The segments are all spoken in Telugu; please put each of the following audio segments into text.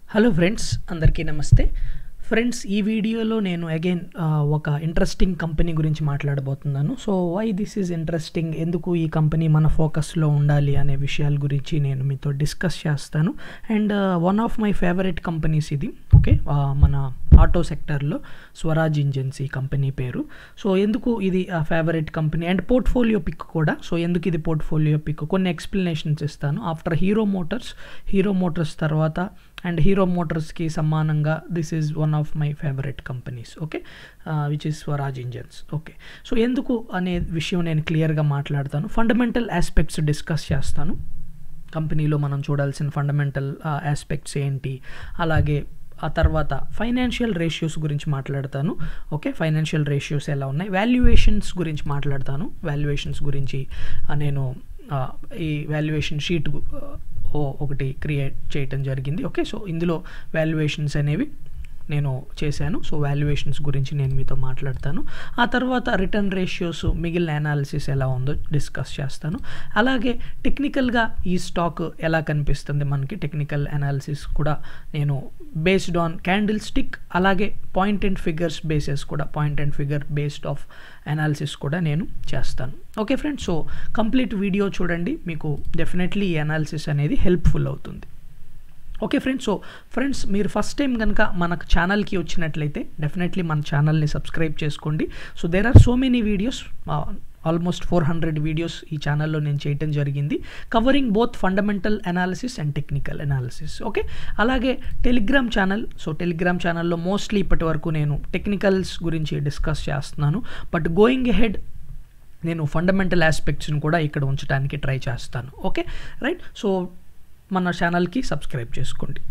హలో ఫ్రెండ్స్ అందరికీ నమస్తే ఫ్రెండ్స్ ఈ వీడియోలో నేను అగైన్ ఒక ఇంట్రెస్టింగ్ కంపెనీ గురించి మాట్లాడబోతున్నాను so why this is interesting ఎందుకు ఈ కంపెనీ మన ఫోకస్లో ఉండాలి అనే విషయాల గురించి నేను మీతో డిస్కస్ చేస్తాను and one of my favourite companies ఇది ఓకే మన ఆటో సెక్టర్లో స్వరాజ్ ఇంజన్స్ ఈ కంపెనీ పేరు సో ఎందుకు ఇది favourite company and portfolio pick కూడా సో ఎందుకు ఇది పోర్ట్ఫోలియో పిక్ కొన్ని ఎక్స్ప్లెనేషన్స్ ఇస్తాను after Hero Motors Hero Motors తర్వాత అండ్ హీరో మోటార్స్కి సమానంగా this is one of my favourite companies okay which is Swaraj engines okay so ఎందుకు అనే విషయం నేను క్లియర్గా మాట్లాడతాను ఫండమెంటల్ ఆస్పెక్ట్స్ డిస్కస్ చేస్తాను కంపెనీలో మనం చూడాల్సిన ఫండమెంటల్ ఆస్పెక్ట్స్ ఏంటి అలాగే ఆ తర్వాత ఫైనాన్షియల్ రేషియోస్ గురించి మాట్లాడతాను ఓకే ఫైనాన్షియల్ రేషియోస్ ఎలా ఉన్నాయి వాల్యుయేషన్స్ గురించి మాట్లాడతాను వాల్యుయేషన్స్ గురించి నేను ఈ వాల్యుయేషన్ షీట్ ఒకటి క్రియేట్ చేయటం జరిగింది ఓకే సో ఇందులో వాల్యుయేషన్స్ అనేవి నేను చేశాను సో వాల్యుయేషన్స్ గురించి నేను మీతో మాట్లాడతాను ఆ తర్వాత రిటర్న్ రేషియోస్ మిగిలిన అనాలిసిస్ ఎలా ఉందో డిస్కస్ చేస్తాను అలాగే టెక్నికల్గా ఈ స్టాక్ ఎలా కనిపిస్తుంది మనకి టెక్నికల్ అనాలిసిస్ కూడా నేను బేస్డ్ ఆన్ క్యాండిల్ స్టిక్ అలాగే పాయింట్ అండ్ ఫిగర్స్ బేసెస్ కూడా point and figure based of analysis కూడా నేను చేస్తాను okay friends so complete video చూడండి మీకు డెఫినెట్లీ ఈ అనాలిసిస్ అనేది హెల్ప్ఫుల్ అవుతుంది ఓకే ఫ్రెండ్స్ సో ఫ్రెండ్స్ మీరు ఫస్ట్ టైం కనుక మనకు ఛానల్కి వచ్చినట్లయితే డెఫినెట్లీ మన ఛానల్ని సబ్స్క్రైబ్ చేసుకోండి so there are so many videos almost four hundred videos ఈ ఛానల్లో నేను చేయటం జరిగింది covering both fundamental analysis and technical analysis okay అలాగే టెలిగ్రామ్ ఛానల్ సో టెలిగ్రామ్ ఛానల్లో మోస్ట్లీ ఇప్పటి వరకు నేను టెక్నికల్స్ గురించి డిస్కస్ చేస్తున్నాను బట్ గోయింగ్ హెడ్ నేను ఫండమెంటల్ ఆస్పెక్ట్స్ని కూడా ఇక్కడ ఉంచడానికి ట్రై చేస్తాను ఓకే రైట్ సో మన ఛానల్కి సబ్స్క్రైబ్ చేసుకోండి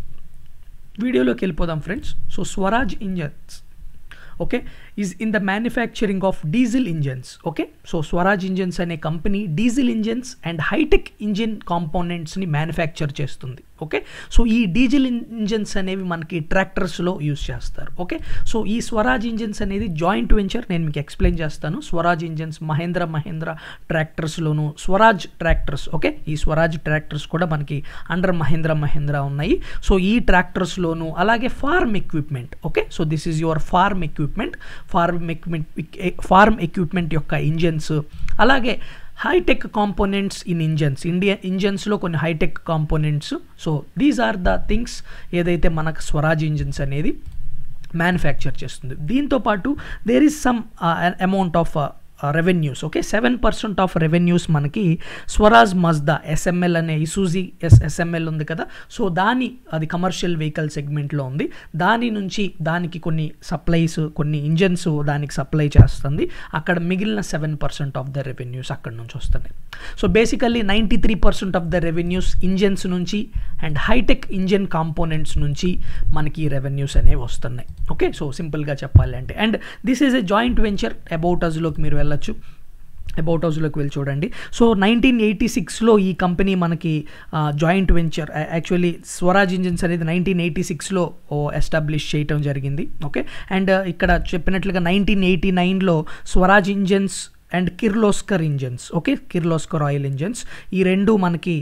వీడియోలోకి వెళ్ళిపోదాం friends so Swaraj engines okay is in the manufacturing of diesel engines okay so Swaraj engines అనే company diesel engines and hitech engine కాంపోనెంట్స్ని మ్యానుఫ్యాక్చర్ చేస్తుంది ఓకే సో ఈ డీజిల్ ఇంజన్స్ అనేవి మనకి ట్రాక్టర్స్లో యూస్ చేస్తారు ఓకే సో ఈ స్వరాజ్ ఇంజన్స్ అనేది జాయింట్ వెంచర్ నేను మీకు ఎక్స్ప్లెయిన్ చేస్తాను స్వరాజ్ ఇంజన్స్ మహేంద్ర మహేంద్ర ట్రాక్టర్స్లోను స్వరాజ్ ట్రాక్టర్స్ ఓకే ఈ స్వరాజ్ ట్రాక్టర్స్ కూడా మనకి అండర్ మహేంద్ర మహేంద్ర ఉన్నాయి సో ఈ ట్రాక్టర్స్లోను అలాగే farm equipment okay so this is your farm equipment farm equipment farm equipment యొక్క ఇంజన్స్ అలాగే hitech components in engines India ఇంజన్స్లో కొన్ని hitech components so these are the things ఏదైతే మనకు స్వరాజ్ ఇంజన్స్ అనేది మ్యానుఫ్యాక్చర్ చేస్తుంది దీంతోపాటు there is some amount of revenues okay seven percent of revenues మనకి స్వరాజ్ మజ్దా ఎస్ఎంఎల్ అనే ఇసూజీ ఎస్ ఎస్ఎంఎల్ ఉంది కదా సో దాని అది కమర్షియల్ వెహికల్ సెగ్మెంట్లో ఉంది దాని నుంచి దానికి కొన్ని సప్లైస్ కొన్ని ఇంజన్స్ దానికి సప్లై చేస్తుంది అక్కడ మిగిలిన seven percent of the revenues అక్కడ నుంచి వస్తున్నాయి so basically ninety three percent of the revenues engines నుంచి అండ్ హైటెక్ ఇంజన్ కాంపోనెంట్స్ నుంచి మనకి ఈ రెవెన్యూస్ అనేవి వస్తున్నాయి ఓకే సో సింపుల్గా చెప్పాలి అంటే and this is a joint venture about అజ్లోకి మీరు వెళ్ళొచ్చు అబౌట్ హౌస్లోకి వెళ్ళి చూడండి సో నైన్టీన్ ఎయిటీ సిక్స్లో ఈ కంపెనీ మనకి joint venture actually Swaraj engines అనేది నైన్టీన్ ఎయిటీ సిక్స్లో ఎస్టాబ్లిష్ చేయటం జరిగింది ఓకే అండ్ ఇక్కడ చెప్పినట్లుగా నైన్టీన్ ఎయిటీ నైన్లో Swaraj engines and Kirloskar engines okay Kirloskar oil engines ఈ రెండు మనకి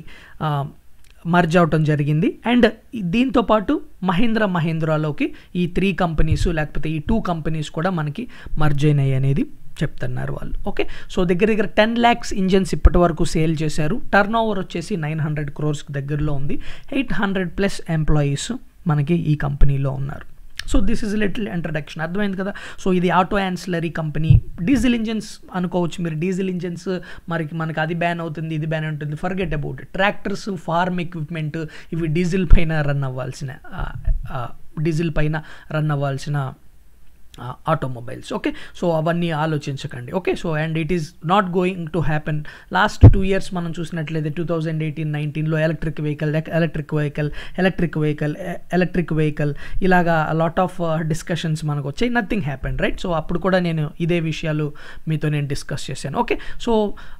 మర్జ్ అవటం జరిగింది అండ్ దీంతోపాటు మహేంద్ర మహేంద్రలోకి ఈ త్రీ కంపెనీస్ లేకపోతే ఈ టూ కంపెనీస్ కూడా మనకి మర్జ్ అయినాయి అనేది చెప్తున్నారు వాళ్ళు ఓకే సో దగ్గర దగ్గర టెన్ ల్యాక్స్ ఇంజన్స్ ఇప్పటి వరకు సేల్ చేశారు టర్న్ ఓవర్ వచ్చేసి నైన్ హండ్రెడ్ క్రోర్స్కి దగ్గరలో ఉంది ఎయిట్ హండ్రెడ్ ప్లస్ ఎంప్లాయీస్ మనకి ఈ కంపెనీలో ఉన్నారు so this is little introduction అర్థమైంది కదా సో ఇది auto ancillary company diesel engines అనుకోవచ్చు మీరు డీజిల్ ఇంజన్స్ మరి మనకి అది బ్యాన్ అవుతుంది ఇది బ్యాన్ ఉంటుంది forget about tractors farm equipment ఇవి డీజిల్ పైన రన్ అవ్వాల్సిన డీజిల్ పైన రన్ అవ్వాల్సిన ఆటోమొబైల్స్ ఓకే సో అవన్నీ ఆలోచించకండి okay so and it is not going to happen last two years మనం చూసినట్లయితే టూ థౌజండ్ ఎయిటీన్ నైన్టీన్లో electric vehicle electric vehicle electric vehicle electric vehicle ఇలాగా లాట్ ఆఫ్ డిస్కషన్స్ మనకు వచ్చాయి నథింగ్ హ్యాపెన్ రైట్ సో అప్పుడు కూడా నేను ఇదే విషయాలు మీతో నేను డిస్కస్ చేశాను okay so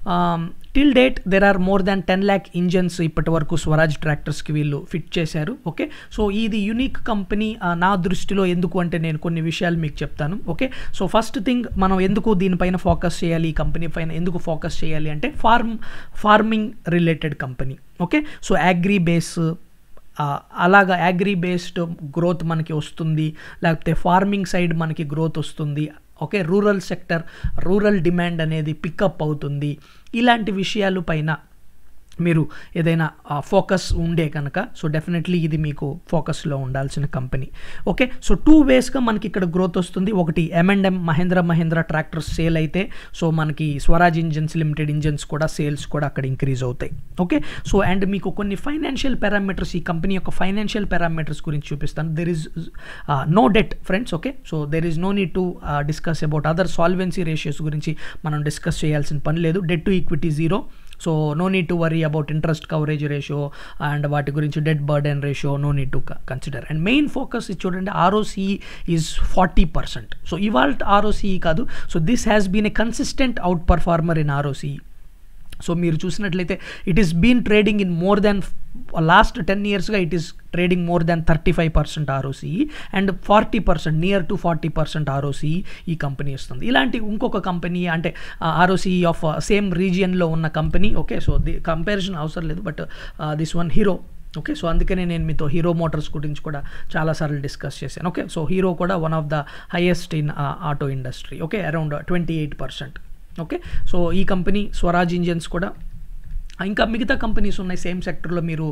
till date there are more than ten lakh engines ఇప్పటి వరకు స్వరాజ్ ట్రాక్టర్స్కి వీళ్ళు ఫిట్ చేశారు ఓకే సో ఇది యునిక్ కంపెనీ నా దృష్టిలో ఎందుకు అంటే నేను కొన్ని విషయాలు మీకు చెప్తాను ఓకే సో ఫస్ట్ థింగ్ మనం ఎందుకు దీనిపైన ఫోకస్ చేయాలి ఈ కంపెనీ పైన ఎందుకు ఫోకస్ చేయాలి అంటే farm farming related company okay so agri base అలాగా అగ్రి బేస్డ్ గ్రోత్ మనకి వస్తుంది లేకపోతే ఫార్మింగ్ సైడ్ మనకి గ్రోత్ వస్తుంది okay rural sector rural demand అనేది పికప్ అవుతుంది ఇలాంటి విషయాలు పైన మీరు ఏదైనా ఫోకస్ ఉండే కనుక సో డెఫినెట్లీ ఇది మీకు ఫోకస్లో ఉండాల్సిన కంపెనీ ఓకే సో టూ వేస్గా మనకి ఇక్కడ గ్రోత్ వస్తుంది ఒకటి M and M Mahindra Mahindra tractors sale అయితే సో మనకి స్వరాజ్ ఇంజన్స్ లిమిటెడ్ ఇంజన్స్ కూడా సేల్స్ కూడా అక్కడ ఇంక్రీజ్ అవుతాయి ఓకే సో అండ్ మీకు కొన్ని ఫైనాన్షియల్ పారామీటర్స్ ఈ కంపెనీ యొక్క ఫైనాన్షియల్ పారామీటర్స్ గురించి చూపిస్తాను there is no debt friends okay so there is no need to discuss about other solvency ratios గురించి మనం డిస్కస్ చేయాల్సిన పని లేదు debt to equity zero so no need to worry about interest coverage ratio and వాటి గురించి debt burden ratio no need to consider and main focus చూడండి ROC is forty percent so ఇవాళ ఆర్ఓసీఈ కాదు so this has been a consistent outperformer in ROCE so మీరు చూసినట్లయితే it is been trading in more than last ten ఇయర్స్గా it is trading more than thirty five percent ROCE and forty percent near to forty percent ROCE ఈ కంపెనీ ఇస్తుంది ఇలాంటి ఇంకొక కంపెనీ అంటే ఆర్ఓసీఈ ఆఫ్ సేమ్ రీజియన్లో ఉన్న company okay so the comparison అవసరం లేదు but this one Hero okay so అందుకనే నేను మీతో హీరో మోటార్స్ గురించి కూడా చాలాసార్లు డిస్కస్ చేశాను ఓకే సో హీరో కూడా one of the highest in auto industry okay around twenty eight percent okay so ఈ కంపెనీ స్వరాజ్ ఇంజన్స్ కూడా ఇంకా మిగతా కంపెనీస్ ఉన్నాయి సేమ్ సెక్టర్లో మీరు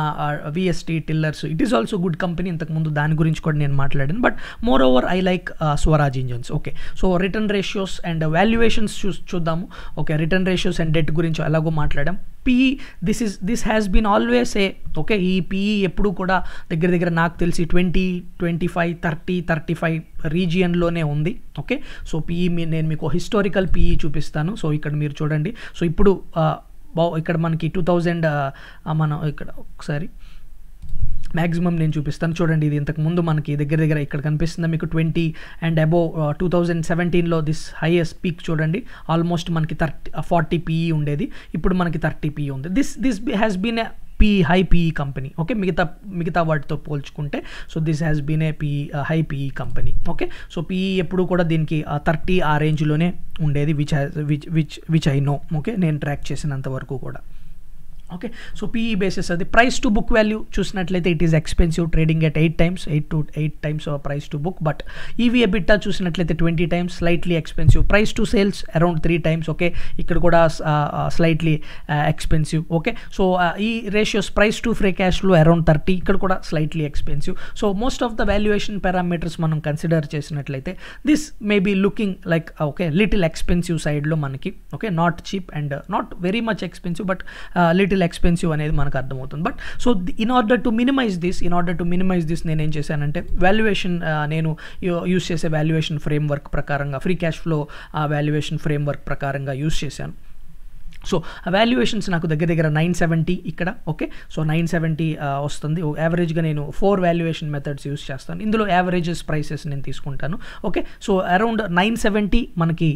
VST tillers it is also good company ఇంతకుముందు దాని గురించి కూడా నేను మాట్లాడాను but moreover I like Swaraj engines okay so return ratios and valuations చూ చూద్దాము okay return ratios and debt గురించి ఎలాగో మాట్లాడాం PE this is this has been always a okay ఈ పీఈ ఎప్పుడు కూడా దగ్గర దగ్గర నాకు తెలిసి twenty twenty five thirty thirty five రీజియన్లోనే ఉంది ఓకే సో పీఈ నేను మీకు హిస్టారికల్ పీఈ చూపిస్తాను సో ఇక్కడ మీరు చూడండి సో ఇప్పుడు బా ఇక్కడ మనకి టూ థౌజండ్ మనం ఇక్కడ ఒకసారి మ్యాక్సిమం నేను చూపిస్తాను చూడండి ఇది ఇంతకు ముందు మనకి దగ్గర దగ్గర ఇక్కడ కనిపిస్తుంది మీకు twenty and above two thousand సెవెంటీన్లో దిస్ హైయెస్ట్ పీక్ చూడండి ఆల్మోస్ట్ మనకి థర్టీ ఫార్టీ పీఈ ఉండేది ఇప్పుడు మనకి థర్టీ పీఈ ఉంది this this has been a P high PE company okay మిగతా మిగతా వాటితో పోల్చుకుంటే so this has been a P high PE company okay so PE ఎప్పుడు కూడా దీనికి థర్టీ ఆ రేంజ్లోనే ఉండేది which which which which I know okay నేను ట్రాక్ చేసినంత వరకు కూడా ఓకే సో పీఈ బేసిస్ అది ప్రైస్ టు బుక్ వాల్యూ చూసినట్లయితే it is expensive trading at eight times eight to eight times price to book but EV EBITDA చూసినట్లయితే twenty times slightly expensive price to sales around three times okay ఇక్కడ కూడా స్లైట్లీ ఎక్స్పెన్సివ్ ఓకే సో ఈ రేషియోస్ ప్రైస్ టు ఫ్రీ క్యాష్లో అరౌండ్ థర్టీ ఇక్కడ కూడా slightly expensive so most of the valuation parameters మనం కన్సిడర్ చేసినట్లయితే this may be looking like okay little expensive సైడ్లో మనకి okay not cheap and not very much expensive but little expensive అనేది మనకు అర్థమవుతుంది but so in order to minimize this in order to minimize this నేను ఏం చేశానంటే వాల్యుయేషన్ నేను యూస్ చేసే వాల్యుయేషన్ ఫ్రేమ్ వర్క్ ప్రకారంగా free cash flow valuation framework ప్రకారంగా యూస్ చేశాను సో వాల్యుయేషన్స్ నాకు దగ్గర దగ్గర నైన్ సెవెంటీ ఇక్కడ ఓకే సో నైన్ సెవెంటీ వస్తుంది యావరేజ్గా నేను ఫోర్ వాల్యుయేషన్ మెథడ్స్ యూస్ చేస్తాను ఇందులో యావరేజెస్ ప్రైసెస్ నేను తీసుకుంటాను okay so around nine seventy మనకి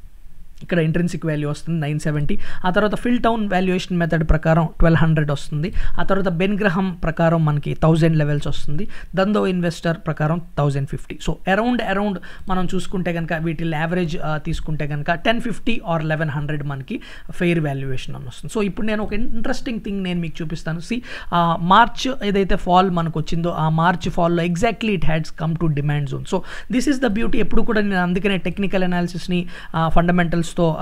ఇక్కడ ఇంట్రెన్సిక్ వాల్యూ వస్తుంది నైన్ సెవెంటీ ఆ తర్వాత ఫిల్ టౌన్ వాల్యుయేషన్ మెథడ్ ప్రకారం ట్వెల్వ్ హండ్రెడ్ వస్తుంది ఆ తర్వాత బెన్గ్రహం ప్రకారం మనకి థౌజండ్ లెవెల్స్ వస్తుంది దందో ఇన్వెస్టర్ ప్రకారం thousand fifty so around around మనం చూసుకుంటే కనుక వీటి యావరేజ్ తీసుకుంటే కనుక ten fifty or eleven hundred మనకి ఫెయిర్ వాల్యుయేషన్ అని వస్తుంది సో ఇప్పుడు నేను ఒక ఇంట్రెస్టింగ్ థింగ్ నేను మీకు చూపిస్తాను సి మార్చ్ ఏదైతే ఫాల్ మనకు వచ్చిందో ఆ మార్చ్ ఫాల్లో exactly it had come to demand zone so this is the beauty ఎప్పుడు కూడా నేను అందుకనే టెక్నికల్ అనాలిసిస్ని ఫండమెంటల్స్తో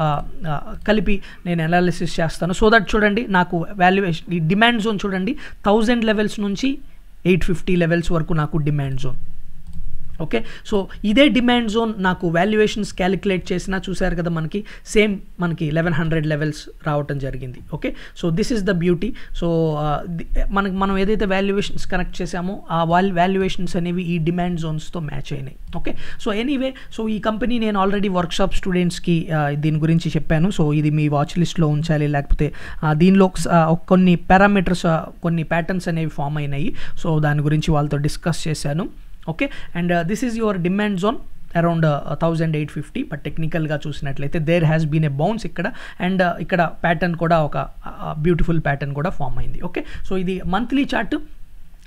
కలిపి నేను అనాలిసిస్ చేస్తాను సో దట్ చూడండి నాకు వాల్యుయేషన్ ఈ డిమాండ్ జోన్ చూడండి థౌజండ్ లెవెల్స్ నుంచి ఎయిట్ ఫిఫ్టీ లెవెల్స్ వరకు నాకు డిమాండ్ జోన్ ఓకే సో ఇదే డిమాండ్ జోన్ నాకు వాల్యుయేషన్స్ క్యాలిక్యులేట్ చేసినా చూశారు కదా మనకి సేమ్ మనకి లెవెన్ హండ్రెడ్ లెవెల్స్ రావటం జరిగింది okay so this is the beauty so మనకి మనం ఏదైతే వాల్యుయేషన్స్ కనెక్ట్ చేసామో ఆ వాల్ వాల్యుయేషన్స్ అనేవి ఈ డిమాండ్ జోన్స్తో మ్యాచ్ అయినాయి ఓకే సో ఎనీవే సో ఈ కంపెనీ నేను ఆల్రెడీ వర్క్షాప్ స్టూడెంట్స్కి దీని గురించి చెప్పాను సో ఇది మీ వాచ్ లిస్ట్లో ఉంచాలి లేకపోతే దీనిలో కొన్ని పారామీటర్స్ కొన్ని ప్యాటర్న్స్ అనేవి ఫామ్ అయినాయి సో దాని గురించి వాళ్ళతో డిస్కస్ చేశాను okay and this is your demand zone around thousand eight fifty but టెక్నికల్గా చూసినట్లయితే there has been a bounce ఇక్కడ అండ్ ఇక్కడ ప్యాటర్న్ కూడా ఒక బ్యూటిఫుల్ ప్యాటర్న్ కూడా ఫామ్ అయింది ఓకే సో ఇది మంత్లీ చార్ట్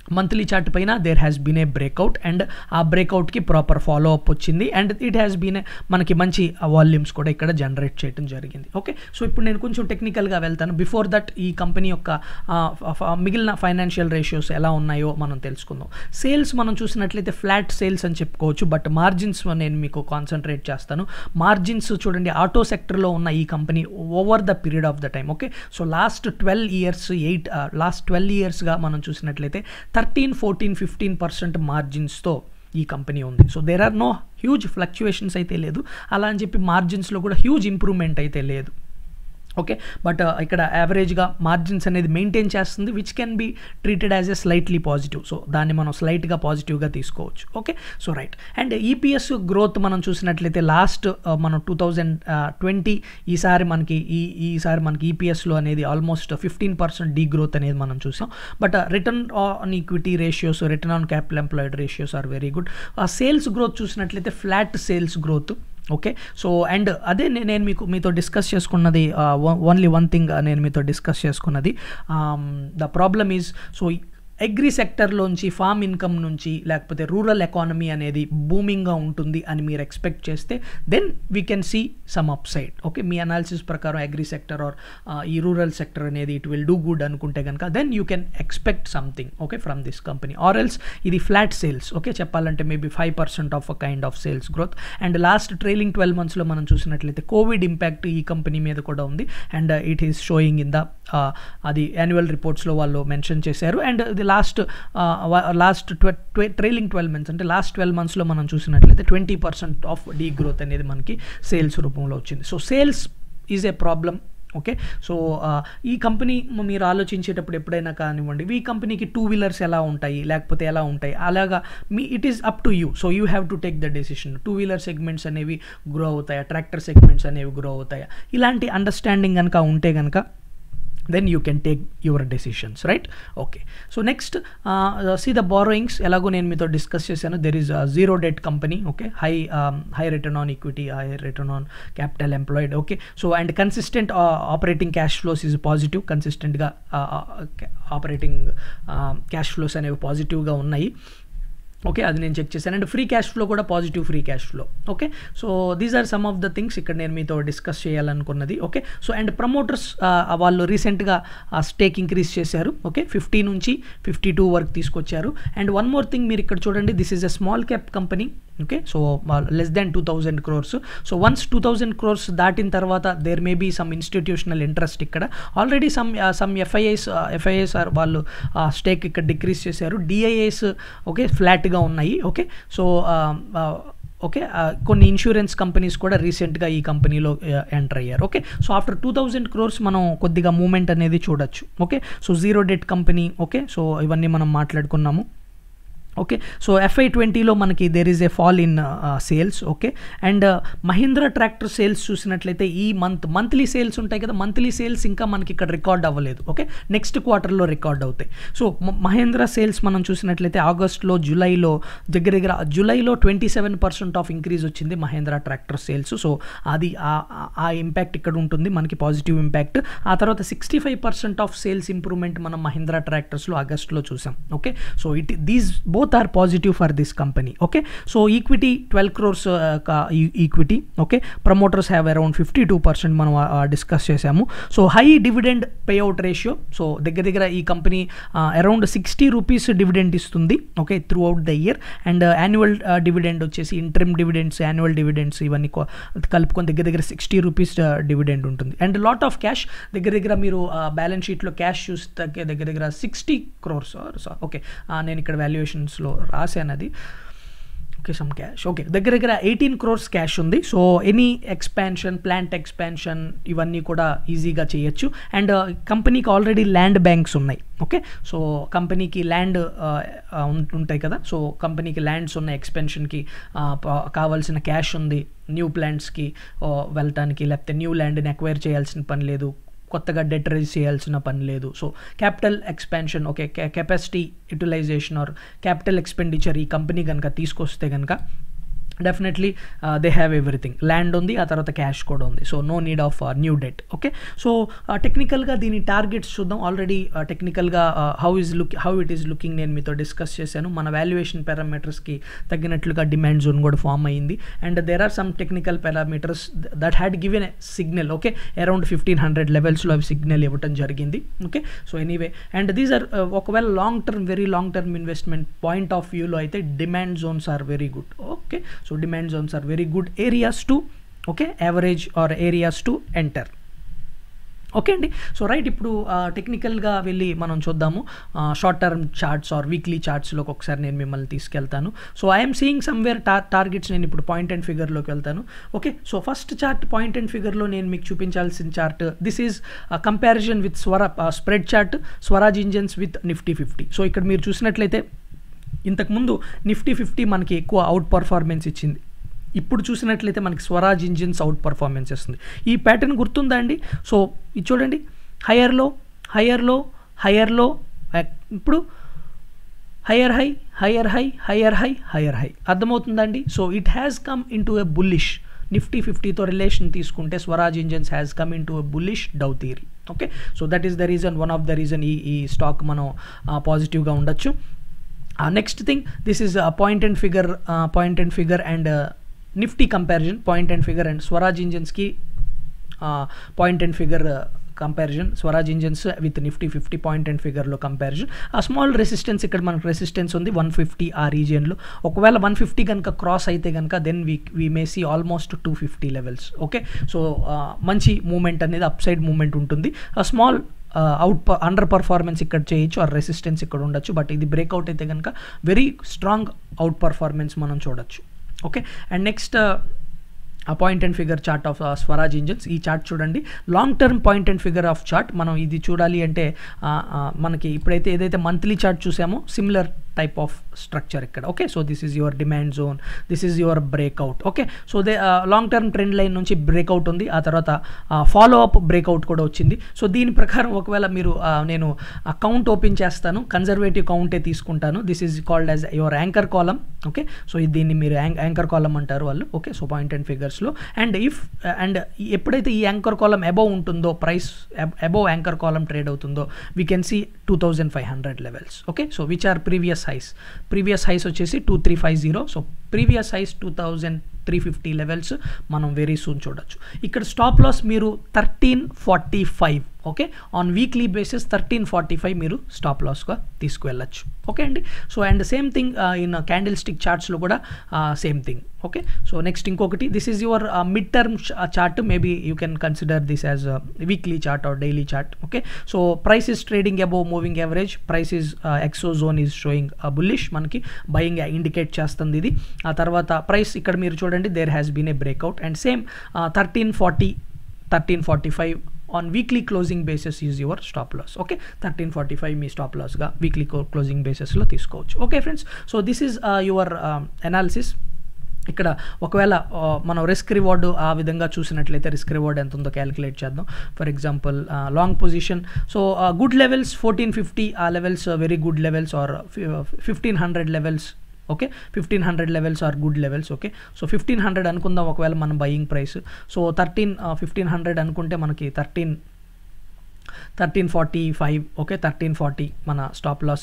మంత్లీ చార్ట్ పైన there has been a breakout and ఆ బ్రేక్అవుట్కి ప్రాపర్ ఫాలో అప్ వచ్చింది and it has been a మనకి మంచి వాల్యూమ్స్ కూడా ఇక్కడ జనరేట్ చేయడం జరిగింది ఓకే సో ఇప్పుడు నేను కొంచెం టెక్నికల్గా వెళ్తాను బిఫోర్ దట్ ఈ కంపెనీ యొక్క ఆ, ఫ- మిగిలిన ఫైనాన్షియల్ రేషియోస్ ఎలా ఉన్నాయో మనం తెలుసుకుందాం సేల్స్ మనం చూసినట్లయితే ఫ్లాట్ సేల్స్ అని చెప్పుకోవచ్చు బట్ మార్జిన్స్ నేను మీకు కాన్సన్ట్రేట్ చేస్తాను మార్జిన్స్ చూడండి ఆటో సెక్టర్లో ఉన్న ఈ company over the period of the time okay so last twelve years eight last twelve ఇయర్స్గా మనం చూసినట్లయితే థర్టీన్ ఫోర్టీన్ ఫిఫ్టీన్ పర్సెంట్ మార్జిన్స్తో ఈ కంపెనీ ఉంది so there are no huge fluctuations అయితే లేదు అలా అని చెప్పి మార్జిన్స్లో కూడా హ్యూజ్ ఇంప్రూవ్మెంట్ అయితే లేదు ఓకే బట్ ఇక్కడ యావరేజ్గా మార్జిన్స్ అనేది మెయింటైన్ చేస్తుంది which can be treated as a slightly positive so దాన్ని మనం స్లైట్గా పాజిటివ్గా తీసుకోవచ్చు okay so right and EPS growth మనం చూసినట్లయితే లాస్ట్ మనం టూ థౌజండ్ ట్వంటీ ఈసారి మనకి ఈ ఈసారి మనకి ఈపీఎస్లో అనేది almost fifteen percent degrowth అనేది మనం చూసాం but return on equity ratios return on capital employed ratios are very good sales growth చూసినట్లయితే flat sales growth okay so and అదే నే- నేను మీకు మీతో డిస్కస్ చేసుకున్నది ఓన్లీ వన్ థింగ్ నేను మీతో డిస్కస్ చేసుకున్నది the problem is so agri సెక్టర్లోంచి ఫామ్ ఇన్కమ్ నుంచి లేకపోతే రూరల్ ఎకానమీ అనేది బూమింగ్గా ఉంటుంది అని మీరు ఎక్స్పెక్ట్ చేస్తే then we can see some upside okay మీ అనాలిసిస్ ప్రకారం అగ్రి సెక్టర్ ఆర్ ఈ రూరల్ సెక్టర్ అనేది ఇట్ విల్ డూ గుడ్ అనుకుంటే కనుక then you can expect something okay from this company or else ఇది ఫ్లాట్ సేల్స్ ఓకే చెప్పాలంటే maybe five percent of a kind of sales growth and last trailing twelve మంత్స్లో మనం చూసినట్లయితే కోవిడ్ ఇంపాక్ట్ ఈ కంపెనీ మీద కూడా ఉంది and it is showing in the అది యాన్యువల్ రిపోర్ట్స్లో వాళ్ళు మెన్షన్ చేశారు అండ్ ఇది last last trailing twelve months అంటే లాస్ట్ ట్వెల్వ్ మంత్స్లో మనం చూసినట్లయితే twenty percent of degrowth అనేది మనకి సేల్స్ రూపంలో వచ్చింది so sales is a problem okay so ఈ కంపెనీ మీరు ఆలోచించేటప్పుడు ఎప్పుడైనా కానివ్వండి ఈ కంపెనీకి టూ వీలర్స్ ఎలా ఉంటాయి లేకపోతే ఎలా ఉంటాయి అలాగా మీ it is up to you so you have to take the decision two wheeler segments అనేవి గ్రో అవుతాయా ట్రాక్టర్ సెగ్మెంట్స్ అనేవి గ్రో అవుతాయా ఇలాంటి అండర్స్టాండింగ్ కనుక ఉంటే కనుక then you can take your decisions right okay so next see the borrowings ఎలాగో నేను మీతో డిస్కస్ చేశాను there is zero debt company okay high high return on equity high return on capital employed okay so and consistent operating cash flows is positive కన్సిస్టెంట్గా ఆపరేటింగ్ క్యాష్ ఫ్లోస్ అనేవి పాజిటివ్గా ఉన్నాయి ఓకే అది నేను చెక్ చేశాను అండ్ ఫ్రీ క్యాష్ ఫ్లో కూడా positive free cash flow okay so these are some of the things ఇక్కడ నేను మీతో డిస్కస్ చేయాలనుకున్నది ఓకే సో అండ్ ప్రమోటర్స్ వాళ్ళు రీసెంట్గా స్టేక్ ఇంక్రీజ్ చేశారు ఓకే ఫిఫ్టీ నుంచి ఫిఫ్టీ టూ వరకు తీసుకొచ్చారు అండ్ వన్ మోర్ థింగ్ మీరు ఇక్కడ చూడండి this is a small cap company okay so less than two thousand crores so once two thousand crores దాటిన తర్వాత there may be some institutional interest ఇక్కడ already some some FIs FIs are వాళ్ళు స్టేక్ ఇక్కడ డిక్రీజ్ చేశారు డిఐఎస్ ఓకే ఫ్లాట్గా ఉన్నాయి ఓకే సో ఓకే కొన్ని ఇన్సూరెన్స్ కంపెనీస్ కూడా రీసెంట్గా ఈ కంపెనీలో ఎంటర్ అయ్యారు okay so after two thousand crores మనం కొద్దిగా మూమెంట్ అనేది చూడొచ్చు okay so zero debt company okay so ఇవన్నీ మనం మాట్లాడుకున్నాము ఓకే సో ఎఫ్ఐ ట్వంటీలో మనకి there is a fall in sales okay and Mahindra tractor sales చూసినట్లయితే ఈ మంత్ మంత్లీ సేల్స్ ఉంటాయి కదా మంత్లీ సేల్స్ ఇంకా మనకి ఇక్కడ రికార్డ్ అవ్వలేదు ఓకే నెక్స్ట్ క్వార్టర్లో రికార్డ్ అవుతాయి సో మహేంద్ర సేల్స్ మనం చూసినట్లయితే ఆగస్ట్లో జూలైలో దగ్గర దగ్గర జూలైలో twenty seven percent of increase వచ్చింది మహేంద్ర ట్రాక్టర్ సేల్స్ సో అది ఆ ఇంపాక్ట్ ఇక్కడ ఉంటుంది మనకి పాజిటివ్ ఇంపాక్ట్ ఆ తర్వాత sixty five percent of sales improvement మనం మహీంద్రా ట్రాక్టర్స్లో ఆగస్ట్లో చూసాం okay so it these both are positive for this company okay so equity twelve crores equity okay promoters have around fifty two percent మనం డిస్కస్ చేసాము so high dividend payout ratio so దగ్గర దగ్గర ఈ company around sixty rupees dividend ఇస్తుంది okay through out the year and annual dividend వచ్చేసి ఇంట్రిమ్ డివిడెండ్స్ యాన్యువల్ డివిడెండ్స్ ఇవన్నీ కలుపుకొని దగ్గర దగ్గర సిక్స్టీ రూపీస్ డివిడెండ్ ఉంటుంది అండ్ లాట్ ఆఫ్ క్యాష్ దగ్గర దగ్గర మీరు బ్యాలెన్స్ షీట్లో క్యాష్ చూస్తే దగ్గర దగ్గర సిక్స్టీ క్రోర్స్ ఓకే నేను ఇక్కడ వాల్యుయేషన్స్లో రాశాను అది ఓకే సమ్ క్యాష్ ఓకే దగ్గర దగ్గర ఎయిటీన్ క్రోర్స్ క్యాష్ ఉంది so any expansion plant expansion ఇవన్నీ కూడా ఈజీగా చేయొచ్చు అండ్ కంపెనీకి ఆల్రెడీ ల్యాండ్ బ్యాంక్స్ ఉన్నాయి ఓకే సో కంపెనీకి ల్యాండ్ ఉంటాయి కదా సో కంపెనీకి ల్యాండ్స్ ఉన్నాయి ఎక్స్పెన్షన్కి కావాల్సిన క్యాష్ ఉంది న్యూ ప్లాంట్స్కి వెళ్ళటానికి లేకపోతే న్యూ ల్యాండ్ని ఎక్వైర్ చేయాల్సిన పని లేదు కొత్తగా డెట్ రైజ్ చేయాల్సిన పని లేదు so capital expansion okay capacity utilization or capital expenditure ఈ కంపెనీ కనుక తీసుకొస్తే కనుక definitely they have everything land ఉంది ఆ తర్వాత క్యాష్ కూడా ఉంది so no need of new debt okay so టెక్నికల్గా దీని టార్గెట్స్ చూద్దాం ఆల్రెడీ టెక్నికల్గా how is look how it is looking నేను మీతో డిస్కస్ చేశాను మన వాల్యుయేషన్ పారామీటర్స్కి తగ్గినట్లుగా డిమాండ్ జోన్ కూడా ఫామ్ అయ్యింది and there are some technical parameters that had given a signal okay around fifteen hundred లెవెల్స్లో అవి సిగ్నల్ ఇవ్వటం జరిగింది okay so anyway and these are ఒకవేళ long term very long term investment point of వ్యూలో అయితే demand zones are very good okay so demand zones are very good areas to okay average or areas to enter okay అండి సో రైట్ ఇప్పుడు టెక్నికల్గా వెళ్ళి మనం చూద్దాము short term charts or weekly చార్ట్స్లోకి ఒకసారి నేను మిమ్మల్ని తీసుకెళ్తాను సో ఐఎమ్ సీయింగ్ సమ్వేర్ టార్ టార్గెట్స్ నేను ఇప్పుడు పాయింట్ అండ్ ఫిగర్లోకి వెళ్తాను okay so first chart point and ఫిగర్లో నేను మీకు చూపించాల్సిన chart this is comparison with స్వర spread chart Swaraj engines with Nifty fifty so ఇక్కడ మీరు చూసినట్లయితే ఇంతకుముందు నిఫ్టీ ఫిఫ్టీ మనకి ఎక్కువ అవుట్ పర్ఫార్మెన్స్ ఇచ్చింది ఇప్పుడు చూసినట్లయితే మనకి స్వరాజ్ ఇంజిన్స్ అవుట్ పర్ఫార్మెన్స్ ఇస్తుంది ఈ ప్యాటర్న్ గుర్తుందా అండి సో ఇది చూడండి హయ్యర్లో హయ్యర్లో హయ్యర్లో ఇప్పుడు higher high higher high higher high higher high అర్థమవుతుందండి so it has come into a bullish Nifty ఫిఫ్టీతో రిలేషన్ తీసుకుంటే Swaraj engines has come into a bullish Dow theory okay so that is the reason one of the reason ఈ ఈ స్టాక్ మనం పాజిటివ్గా ఉండొచ్చు next thing this is point and figure point and figure and Nifty comparison point and figure and Swaraj ఇంజన్స్కి point and figure comparison Swaraj engines with Nifty fifty point and ఫిగర్లో కంపారిజన్ ఆ స్మాల్ రెసిస్టెన్స్ ఇక్కడ మనకు రెసిస్టెన్స్ ఉంది వన్ ఫిఫ్టీ ఆ రీజియన్లో ఒకవేళ వన్ ఫిఫ్టీ కనుక క్రాస్ అయితే కనుక then we we may see almost two fifty levels okay so మంచి మూమెంట్ అనేది అప్ సైడ్ మూమెంట్ ఉంటుంది ఆ స్మాల్ అవుట్ అండర్ పర్ఫార్మెన్స్ ఇక్కడ చేయొచ్చు ఆ రెసిస్టెన్స్ ఇక్కడ ఉండొచ్చు బట్ ఇది బ్రేక్అవుట్ అయితే కనుక వెరీ స్ట్రాంగ్ అవుట్ పర్ఫార్మెన్స్ మనం చూడొచ్చు ఓకే అండ్ నెక్స్ట్ ఆ point and figure chart of Swaraj engines ఈ చార్ట్ చూడండి long term point and figure of chart మనం ఇది చూడాలి అంటే మనకి ఇప్పుడైతే ఏదైతే మంత్లీ చార్ట్ చూసామో సిమిలర్ టైప్ ఆఫ్ స్ట్రక్చర్ ఇక్కడ okay so this is your demand zone this is your breakout okay so they long term trend line నుంచి బ్రేక్అవుట్ ఉంది ఆ తర్వాత ఫాలో అప్ బ్రేక్అవుట్ కూడా వచ్చింది సో దీని ప్రకారం ఒకవేళ మీరు నేను అకౌంట్ ఓపెన్ చేస్తాను కన్జర్వేటివ్ కౌంటే తీసుకుంటాను this is called as your anchor column okay so దీన్ని మీరు యాంకర్ కాలం అంటారు వాళ్ళు ఓకే సో పాయింట్ అండ్ ఫిగర్స్లో అండ్ ఇఫ్ అండ్ ఎప్పుడైతే ఈ యాంకర్ కాలం అబౌవ్ ఉంటుందో price above anchor column trade అవుతుందో we can see two thousand five hundred levels okay so which are previous highs previous highs వచ్చేసి two three five zero so previous highs two thousand three fifty levels మనం వెరీ సూన్ చూడొచ్చు ఇక్కడ స్టాప్ లాస్ మీరు thirteen forty five okay on weekly basis thirteen forty five మీరు స్టాప్ లాస్గా తీసుకువెళ్ళచ్చు ఓకే అండి so and same thing in candle stick చార్ట్స్లో కూడా same thing okay so next ఇంకొకటి this is your mid term chart maybe you can consider this as weekly chart or daily chart okay so price is trading above moving average price is exo zone is showing bullish మనకి బయింగ్ ఇండికేట్ చేస్తుంది ఇది ఆ తర్వాత ప్రైస్ ఇక్కడ మీరు చూడండి there has been a breakout and same thirteen forty thirteen forty five on weekly closing basis is your stop loss okay thirteen forty five మీ స్టాప్ లాస్గా వీక్లీ క్లోజింగ్ బేసిస్లో తీసుకోవచ్చు okay friends so this is your analysis ఇక్కడ ఒకవేళ మనం రిస్క్ రివార్డు ఆ విధంగా చూసినట్లయితే రిస్క్ రివార్డ్ ఎంత ఉందో క్యాలిక్యులేట్ చేద్దాం for example long position so good levels fourteen fifty uh levels very good levels are fifteen hundred levels okay fifteen hundred levels are good levels okay so fifteen hundred అనుకుందాం ఒకవేళ మనం buying price so thirteen fifteen hundred అనుకుంటే మనకి thirteen thirteen forty five okay thirteen forty మన స్టాప్ లాస్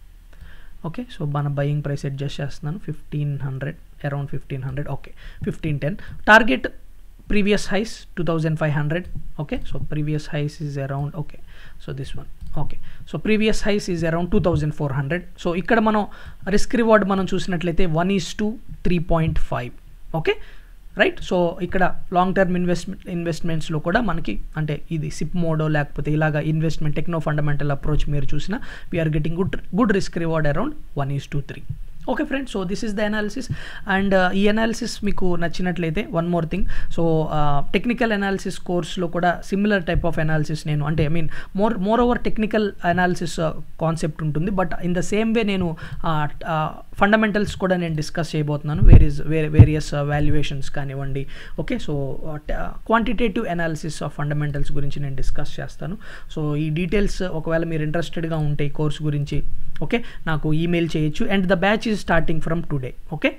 ఓకే సో మన బయింగ్ ప్రైస్ అడ్జస్ట్ చేస్తున్నాను fifteen hundred around fifteen hundred okay fifteen ten target previous highs two thousand five hundred okay so previous highs is around okay so this one okay so previous highs is around two thousand four hundred so ఇక్కడ మనం రిస్క్ రివార్డ్ మనం చూసినట్లయితే one is two three point five okay right so ఇక్కడ లాంగ్ టర్మ్ ఇన్వెస్ట్మెంట్ ఇన్వెస్ట్మెంట్స్లో కూడా మనకి అంటే ఇది సిప్ మోడో లేకపోతే ఇలాగ ఇన్వెస్ట్మెంట్ టెక్నో ఫండమెంటల్ అప్రోచ్ మీరు చూసినా we're getting good good risk reward around one is two three okay friends so this is the analysis and ఈ అనాలిసిస్ మీకు నచ్చినట్లయితే one more thing so technical analysis కోర్స్లో కూడా సిమిలర్ టైప్ ఆఫ్ అనాలిసిస్ నేను అంటే I mean more more over technical analysis concept ఉంటుంది but in the same way నేను ఫండమెంటల్స్ కూడా నేను డిస్కస్ చేయబోతున్నాను వేరియస్ వేరే వేరియస్ వాల్యుయేషన్స్ కానివ్వండి okay so quantitative analysis of fundamentals గురించి నేను డిస్కస్ చేస్తాను సో ఈ డీటెయిల్స్ ఒకవేళ మీరు ఇంట్రెస్టెడ్గా ఉంటే ఈ కోర్స్ గురించి ఓకే నాకు ఈమెయిల్ చేయొచ్చు and the batch is starting from today okay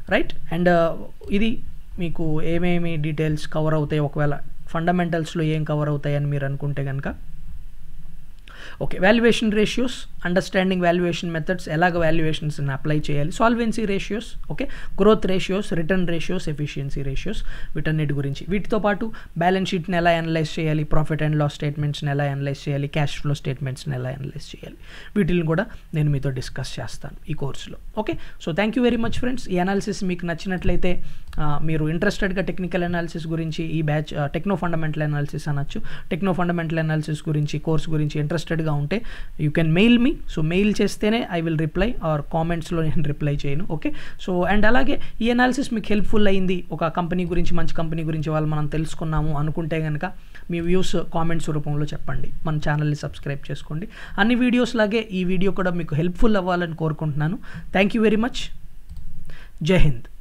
right and ఇది మీకు ఏమేమి డీటెయిల్స్ కవర్ అవుతాయి ఒకవేళ ఫండమెంటల్స్లో ఏం కవర్ అవుతాయని మీరు అనుకుంటే కనుక okay valuation ratios understanding valuation methods ఎలాగ వాల్యుయేషన్స్ని అప్లై చేయాలి solvency ratios okay growth ratios return ratios efficiency ratios వీటన్నిటి గురించి వీటితో పాటు బ్యాలెన్స్ షీట్ని ఎలా అనలైజ్ చేయాలి ప్రాఫిట్ అండ్ లాస్ స్టేట్మెంట్స్ని ఎలా అనలైజ్ చేయాలి క్యాష్ ఫ్లో స్టేట్మెంట్స్ని ఎలా అనలైజ్ చేయాలి వీటిని కూడా నేను మీతో డిస్కస్ చేస్తాను ఈ కోర్సులో okay so thank you very much friends ఈ అనాలిసిస్ మీకు నచ్చినట్లయితే మీరు ఇంట్రెస్టెడ్గా టెక్నికల్ అనాలిసిస్ గురించి ఈ బ్యాచ్ టెక్నో ఫండమెంటల్ అనాలిసిస్ అనొచ్చు టెక్నో ఫండమెంటల్ అనాలిసిస్ గురించి కోర్స్ గురించి ఇంట్రెస్టెడ్గా ఉంటే you can mail me so mail చేస్తేనే ఐ విల్ రిప్లై ఆర్ కామెంట్స్లో నేను రిప్లై చేయను ఓకే సో అండ్ అలాగే ఈ అనాలిసిస్ మీకు హెల్ప్ఫుల్ అయింది ఒక కంపెనీ గురించి మంచి కంపెనీ గురించి వాళ్ళు మనం తెలుసుకున్నాము అనుకుంటే కనుక మీ వ్యూస్ కామెంట్స్ రూపంలో చెప్పండి మన ఛానల్ని సబ్స్క్రైబ్ చేసుకోండి అన్ని వీడియోస్ లాగే ఈ వీడియో కూడా మీకు హెల్ప్ఫుల్ అవ్వాలని కోరుకుంటున్నాను థ్యాంక్ యూ వెరీ మచ్ జై హింద్